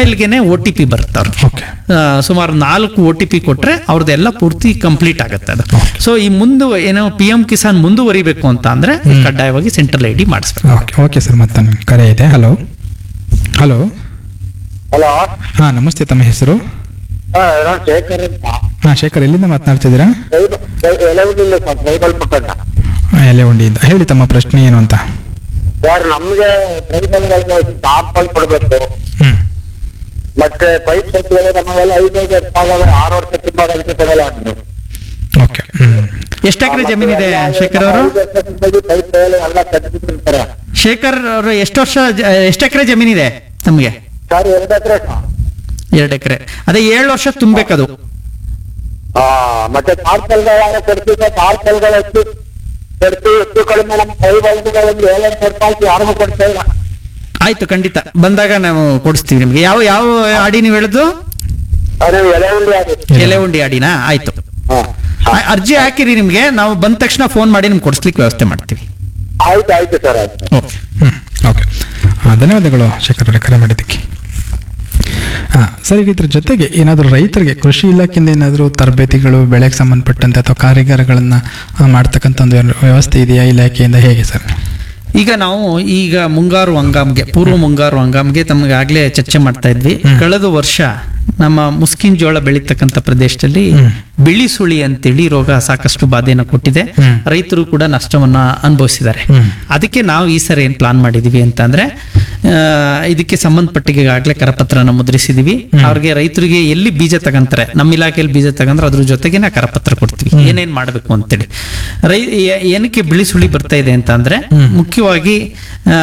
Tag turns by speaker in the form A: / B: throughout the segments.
A: ಮೊಬೈಲ್ಗೆನೆ O T P ಬರುತ್ತೆ ಅವ್ರಿಗೆ
B: okay
A: ಆ, ಸುಮಾರು ನಾಲ್ಕು ಒ ಟಿ ಪಿ ಕೊಟ್ರೆ ಅವ್ರದ್ದೆಲ್ಲ ಪೂರ್ತಿ ಕಂಪ್ಲೀಟ್ ಆಗುತ್ತೆ ಅದು ಸೊ ಈ ಮುಂದೆ ಏನೋ ಪಿ ಎಂ ಕಿಸಾನ್ ಮುಂದುವರಿಬೇಕು ಅಂತ ಅಂದ್ರೆ ಕಡ್ಡಾಯವಾಗಿ ಸೆಂಟ್ರಲ್ ಐ ಡಿ ಮಾಡಿಸ್ಬೇಕು
B: ಓಕೆ ಓಕೆ ಸರ್ ಮತ್ತೆ ನಿಮ್ಮ ಕರೆ ಇದೆ ಹಲೋ ಹಲೋ
C: ಹಲೋ
B: ಹಾಂ ನಮಸ್ತೆ ತಮ್ಮ ಹೆಸರು
C: ನಾನು ಶೇಖರ್ ಅಂತ
B: ಹಾಂ ಶೇಖರ್ ಎಲ್ಲಿಂದ ಮಾತನಾಡ್ತಿದ್ದೀರಾ
C: ಎಲೆವುದಿಲ್ಲ ಸರ್ ಟ್ರೈಬಲ್ ಪಟ್ಟಣ
B: ಹಾಂ, ಎಲೆ ಉಂಡಿಯಿಂದ ಹೇಳಿ ತಮ್ಮ ಪ್ರಶ್ನೆ ಏನು ಅಂತ
C: ಸರ್ ನಮ್ಗೆ ಟ್ರೈಬಲ್ಗಳಿಗೆ ಸಾಂಪಲ್ ಕೊಡ್ಬೇಕು
B: ಹ್ಞೂ
C: ಮತ್ತೆ ಪೈಪ್ ಸೆಟ್ಗಳು ನಮಗೆಲ್ಲ ಐದೈದು ಎಷ್ಟಾಗಲ್ಲ ಆರು ವರ್ಷಕ್ಕಿಂತ ಅದಕ್ಕೆ ಕೊಡಲ್ಲ ಅಂದ್ರು.
B: ಓಕೆ ಹ್ಞೂ
A: ಎಷ್ಟು ಎಕರೆ ಜಮೀನಿದೆ ಶೇಖರ್ ಅವರು
C: ಐದು ವರ್ಷಕ್ಕಿಂತ ಪೈಪ್ ಎಲ್ಲ ಕಟ್ಟಿಬಿಟ್ಟಿರ್ತಾರೆ
A: ಶೇಖರ್ ಅವರು ಎಷ್ಟು ವರ್ಷ ಎಷ್ಟು ಎಕರೆ ಜಮೀನಿದೆ ನಮಗೆ
C: ಸರ್ ಎರಡು ಎಕರೆ
A: ಎರಡು ಎಕರೆ ಅದೇ ಏಳು ವರ್ಷ ತುಂಬಬೇಕದು
C: ಆ ಮತ್ತೆ ಪಾರ್ಸಲ್ಗಳ ಕೊಡ್ತಿದ್ದ ಪಾರ್ಸಲ್ಗಳು ಎಷ್ಟು ಕೊಡ್ತೀವಿ ಎಷ್ಟು ಕಡಿಮೆ ನಮ್ಮ ಟ್ರೈಬಲ್ಗಳಿಗೆ ಏಳೆಂಟು ರೂಪಾಯಿ ಯಾರಿಗೂ ಕೊಡ್ತಾ ಇಲ್ಲ
A: ಆಯ್ತು ಖಂಡಿತ ಬಂದಾಗ ನಾವು ಕೊಡಿಸ್ತೀವಿ ನಿಮ್ಗೆ ಯಾವ ಯಾವ ಆಡಿ ನೀವು ಹೇಳಿದ್ದು
C: ಅದು ಎಲೆ ಉಂಡಿ ಅದು
A: ಎಲೆ ಉಂಡಿ ಆಡಿನಾ ಆಯ್ತು
C: ಹಾ
A: ಆ- ಅರ್ಜಿ ಹಾಕಿರಿ ನಿಮ್ಗೆ ನಾವು ಬಂದ ತಕ್ಷಣ ಫೋನ್ ಮಾಡಿ ನಿಮ್ಗೆ ಕೊಡಿಸ್ಲಿಕ್ಕೆ ವ್ಯವಸ್ಥೆ ಮಾಡ್ತೀವಿ
C: ಆಯ್ತು ಆಯ್ತು ಸರ್ ಆಯ್ತು
A: ಓಕೆ
B: ಹ್ಞೂ ಓಕೆ ಹಾಂ ಧನ್ಯವಾದಗಳು ಶೇಖರ್ ಅವರೇ ಕರೆ ಮಾಡಿದ್ದಕ್ಕೆ ಹಾಂ ಸರ್ ಈಗ ಇದ್ರ ಜೊತೆಗೆ ಏನಾದರೂ ರೈತರಿಗೆ ಕೃಷಿ ಇಲಾಖೆಯಿಂದ ಏನಾದರೂ ತರಬೇತಿಗಳು ಬೆಳೆಗೆ ಸಂಬಂಧಪಟ್ಟಂತೆ ಅಥವಾ ಕಾರ್ಯಾಗಾರಗಳನ್ನು ಮಾಡ್ತಕ್ಕಂಥ ಒಂದು ವ್ಯವಸ್ಥೆ ಇದೆಯಾ ಇಲಾಖೆಯಿಂದ ಹೇಗೆ ಸರ್
A: ಈಗ ನಾವು ಈಗ ಮುಂಗಾರು ಹಂಗಾಮ್ಗೆ ಪೂರ್ವ ಮುಂಗಾರು ಹಂಗಾಮ್ಗೆ ತಮಗೆ ಆಗ್ಲೇ ಚರ್ಚೆ ಮಾಡ್ತಾ ಇದ್ವಿ ಕಳೆದ ವರ್ಷ ನಮ್ಮ ಮುಸ್ಕಿನ್ ಜೋಳ ಬೆಳೀತಕ್ಕಂಥ ಪ್ರದೇಶದಲ್ಲಿ ಬಿಳಿ ಸುಳಿ ಅಂತೇಳಿ ರೋಗ ಸಾಕಷ್ಟು ಬಾಧೆಯನ್ನು ಕೊಟ್ಟಿದೆ
B: ಹ್ಮ್.
A: ರೈತರು ಕೂಡ ನಷ್ಟವನ್ನ ಅನುಭವಿಸಿದ್ದಾರೆ
B: ಹ್ಮ್.
A: ಅದಕ್ಕೆ ನಾವು ಈ ಸರಿ ಏನ್ ಪ್ಲಾನ್ ಮಾಡಿದೀವಿ ಅಂತಂದ್ರೆ ಆ, ಇದಕ್ಕೆ ಸಂಬಂಧಪಟ್ಟಿಗೆ ಈಗಾಗಲೇ ಕರಪತ್ರನ ಮುದ್ರಿಸಿದೀವಿ ಅವ್ರಿಗೆ ರೈತರಿಗೆ ಎಲ್ಲಿ ಬೀಜ ತಗಂತಾರೆ ನಮ್ಮ ಇಲಾಖೆಯಲ್ಲಿ ಬೀಜ ತಗಂದ್ರೆ ಅದ್ರ ಜೊತೆಗೆ ನಾ ಕರಪತ್ರ ಕೊಡ್ತೀವಿ ಏನೇನ್ ಮಾಡ್ಬೇಕು ಅಂತೇಳಿ ರೈ ಏ- ಏನಕ್ಕೆ ಬಿಳಿ ಸುಳಿ ಬರ್ತಾ ಇದೆ ಅಂತ ಅಂದ್ರೆ ಮುಖ್ಯವಾಗಿ ಆ,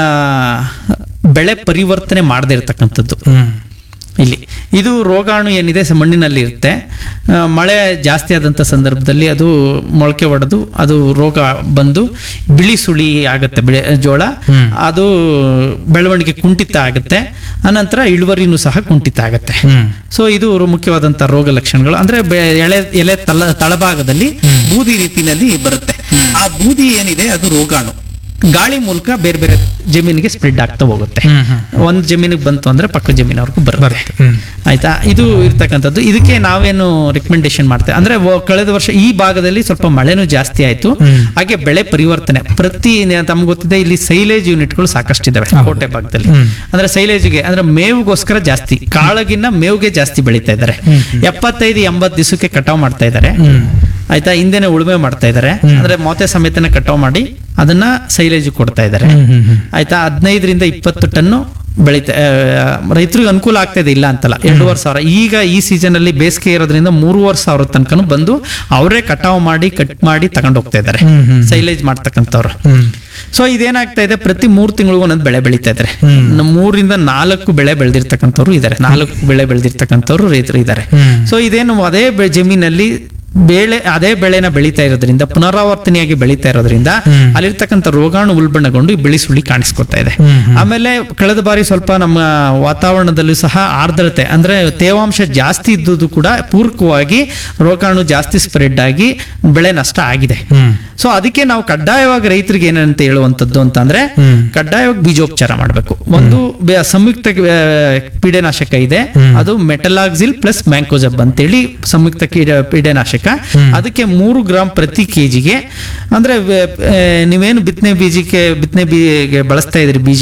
A: ಬೆಳೆ ಪರಿವರ್ತನೆ ಮಾಡದೇ ಇರತಕ್ಕಂಥದ್ದು
B: ಹ್ಞೂ
A: ಇಲ್ಲಿ ಇದು ರೋಗಾಣು ಏನಿದೆ ಸ- ಮಣ್ಣಿನಲ್ಲಿ ಇರುತ್ತೆ ಆ, ಮಳೆ ಜಾಸ್ತಿ ಆದಂಥ ಸಂದರ್ಭದಲ್ಲಿ ಅದು ಮೊಳಕೆ ಒಡೆದು ಅದು ರೋಗ ಬಂದು ಬಿಳಿ ಸುಳಿ ಆಗುತ್ತೆ ಬೆಳೆ ಜೋಳ ಅದು ಬೆಳವಣಿಗೆ ಕುಂಠಿತ ಆಗುತ್ತೆ ಅನಂತರ ಇಳುವರಿನೂ ಸಹ ಕುಂಠಿತ ಆಗುತ್ತೆ
B: ಹ್ಞೂ
A: ಸೊ ಇದು ರು- ಮುಖ್ಯವಾದಂಥ ರೋಗ ಲಕ್ಷಣಗಳು ಅಂದ್ರೆ ಬೆ- ಎಳೆ ಎಲೆ ತಲ ತಳಭಾಗದಲ್ಲಿ ಬೂದಿ ರೀತಿಯಲ್ಲಿ ಬರುತ್ತೆ ಆ ಬೂದಿ ಏನಿದೆ ಅದು ರೋಗಾಣು ಗಾಳಿ ಮೂಲಕ ಬೇರೆ ಬೇರೆ ಜಮೀನಿಗೆ ಸ್ಪ್ರೆಡ್ ಆಗ್ತಾ ಹೋಗುತ್ತೆ
B: ಹ್ಮ್, ಹ್ಮ್.
A: ಒಂದ್ ಜಮೀನಿಗೆ ಬಂತು ಅಂದ್ರೆ ಪಕ್ಕ ಜಮೀನವ್ರಿಗೂ ಬರುತ್ತೆ
B: ಬರುತ್ತೆ ಹ್ಞೂ
A: ಆಯ್ತಾ ಇದು ಇರ್ತಕ್ಕಂಥದ್ದು ಇದಕ್ಕೆ ನಾವೇನು ರಿಕಮೆಂಡೇಶನ್ ಮಾಡ್ತೇವೆ ಅಂದ್ರೆ ವ- ಕಳೆದ ವರ್ಷ ಈ ಭಾಗದಲ್ಲಿ ಸ್ವಲ್ಪ ಮಳೆನೂ ಜಾಸ್ತಿ ಆಯ್ತು ಹಾಗೆ ಬೆಳೆ ಪರಿವರ್ತನೆ ಪ್ರತಿ ತಮ್ಗೆ ಗೊತ್ತಿದೆ ಇಲ್ಲಿ ಸೈಲೇಜ್ ಯೂನಿಟ್ಗಳು ಸಾಕಷ್ಟಿದಾವೆ
B: ಹೌದು.
A: ಕೋಟೆ ಭಾಗದಲ್ಲಿ
B: ಹ್ಮ್.
A: ಅಂದ್ರೆ ಸೈಲೇಜ್ಗೆ ಅಂದ್ರೆ ಮೇವಿಗೋಸ್ಕರ ಜಾಸ್ತಿ ಕಾಳಗಿನ್ನ ಮೇವಿಗೆ ಜಾಸ್ತಿ ಬೆಳೀತಾ ಇದ್ದಾರೆ ಎಪ್ಪತ್ತೈದು ಎಂಬತ್ತು ದಿವಸಕ್ಕೆ ಕಟಾವ್ ಮಾಡ್ತಾ ಇದ್ದಾರೆ ಆಯ್ತಾ ಹಿಂದೆನೆ ಉಳುಮೆ ಮಾಡ್ತಾ ಇದ್ದಾರೆ ಅಂದ್ರೆ ಮೊತೆ ಸಮೇತನ ಕಟಾವ್ ಮಾಡಿ ಅದನ್ನ ಸೈಲೇಜ್ ಕೊಡ್ತಾ ಇದ್ದಾರೆ
B: ಹ್ಮ್, ಹ್ಮ್, ಹ್ಮ್.
A: ಆಯ್ತಾ ಹದಿನೈದರಿಂದ ಇಪ್ಪತ್ತು ಟನ್ನು ಬೆಳೀತಾ ರೈತರಿಗೆ ಅನುಕೂಲ ಆಗ್ತಾ ಇದೆ ಇಲ್ಲ ಅಂತಲ್ಲ ಎರಡೂವರೆ ಸಾವಿರ ಈಗ ಈ ಸೀಸನ್ ಅಲ್ಲಿ ಬೇಸಿಗೆ ಇರೋದ್ರಿಂದ ಮೂರುವರೆ ಸಾವಿರ ತನಕನು ಬಂದು ಅವರೇ ಕಟಾವ್ ಮಾಡಿ ಕಟ್ ಮಾಡಿ ತಗೊಂಡು ಹೋಗ್ತಾ ಇದ್ದಾರೆ
B: ಹ್ಮ್, ಹ್ಮ್.
A: ಸೈಲೇಜ್ ಮಾಡ್ತಕ್ಕಂಥವ್ರು
B: ಹ್ಞೂ
A: ಸೊ ಇದೇನಾಗ್ತಾ ಇದೆ ಪ್ರತಿ ಮೂರು ತಿಂಗಳಿಗೂ ಒಂದೊಂದು ಬೆಳೆ ಬೆಳೀತಾ ಇದ್ದಾರೆ ನಮ್ಮ ಮೂರಿಂದ ನಾಲ್ಕು ಬೆಳೆ ಬೆಳೆದಿರ್ತಕ್ಕಂಥವ್ರು ಇದ್ದಾರೆ ನಾಲ್ಕು ಬೆಳೆ ಬೆಳೆದಿರ್ತಕ್ಕಂಥವ್ರು ರೈತರು ಇದ್ದಾರೆ
B: ಹ್ಮ್.
A: ಸೊ ಇದೇನು ಅದೇ ಬೆ- ಜಮೀನಲ್ಲಿ ಬೇಳೆ ಅದೇ ಬೆಳೆನ ಬೆಳೀತಾ ಇರೋದ್ರಿಂದ ಪುನರಾವರ್ತನೆಯಾಗಿ ಬೆಳೀತಾ ಇರೋದ್ರಿಂದ ಅಲ್ಲಿರ್ತಕ್ಕಂಥ ರೋಗಾಣು ಉಲ್ಬಣಗೊಂಡು ಈ ಬಿಳಿ ಸುಳಿ ಕಾಣಿಸ್ಕೊತಾ ಇದೆ ಆಮೇಲೆ ಕಳೆದ ಬಾರಿ ಸ್ವಲ್ಪ ನಮ್ಮ ವಾತಾವರಣದಲ್ಲೂ ಸಹ ಆರ್ದ್ರತೆ ಅಂದ್ರೆ ತೇವಾಂಶ ಜಾಸ್ತಿ ಇದ್ದುದು ಕೂಡ ಪೂರಕವಾಗಿ ರೋಗಾಣು ಜಾಸ್ತಿ ಸ್ಪ್ರೆಡ್ ಆಗಿ ಬೆಳೆ ನಷ್ಟ ಆಗಿದೆ
B: ಹ್ಮ್.
A: ಸೊ ಅದಕ್ಕೆ ನಾವು ಕಡ್ಡಾಯವಾಗಿ ರೈತರಿಗೆ ಏನಂತ ಹೇಳುವಂತದ್ದು ಅಂತಂದ್ರೆ
B: ಹ್ಮ್.
A: ಕಡ್ಡಾಯವಾಗಿ ಬೀಜೋಪಚಾರ ಮಾಡಬೇಕು ಒಂದು ಬೆ- ಸಂಯುಕ್ತ ಆ, ಪೀಡೆನಾಶಕ ಇದೆ ಅದು ಮೆಟಲಾಕ್ಸಿಲ್ ಪ್ಲಸ್ ಮ್ಯಾಂಕೋಜಬ್ ಅಂತೇಳಿ ಸಂಯುಕ್ತ ಕೀಟ ಪೀಡೆನಾಶಕ ಅದಕ್ಕೆ ಮೂರು ಗ್ರಾಮ್ ಪ್ರತಿ ಕೆಜಿಗೆ ಅಂದ್ರೆ ವೆ- ಆ, ನೀವೇನು ಬಿತ್ತನೆ ಬೀಜಕ್ಕೆ ಬಿತ್ತನೆ ಬೀಗೆ ಬಳಸ್ತಾ ಇದ್ರಿ ಬೀಜ